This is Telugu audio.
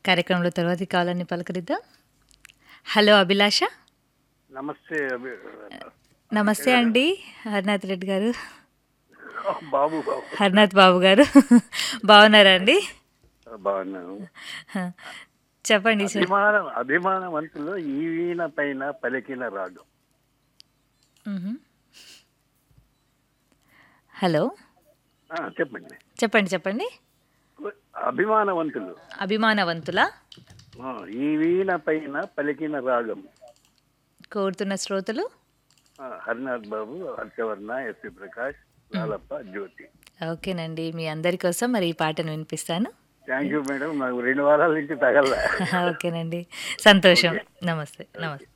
కార్యక్రమంలో తర్వాతి కాలాన్ని పలకరిద్దాం హలో అభిలాష నమస్తే అభి- నమస్తే అండి హరినాథ్ రెడ్డి గారు బాబు బాబు హరినాథ్ బాబు గారు బాగున్నారా అండి బాగున్నాను చెప్పండి సార్ అభిమాన అభిమానవంతులు ఈ వీణ పైన పలికిన రాగం మ్మ్. హలో ఆ, చెప్పండి చెప్పండి చెప్పండి అభిమానవంతులు అభిమానవంతుల ఆ, ఈ వీణ పైన పలికిన రాగం కోరుతున్న శ్రోతలు ఆ, హరినాథ్ బాబు హర్షవర్ణ ఎస్వి ప్రకాష్ లాలప్ప జ్యోతి ఓకేనండి మీ అందరి కోసం మరి ఈ పాటను వినిపిస్తాను థ్యాంక్ యూ మేడం నాకు రెండు వారాల నుంచి తగల ఓకేనండి సంతోషం నమస్తే నమస్తే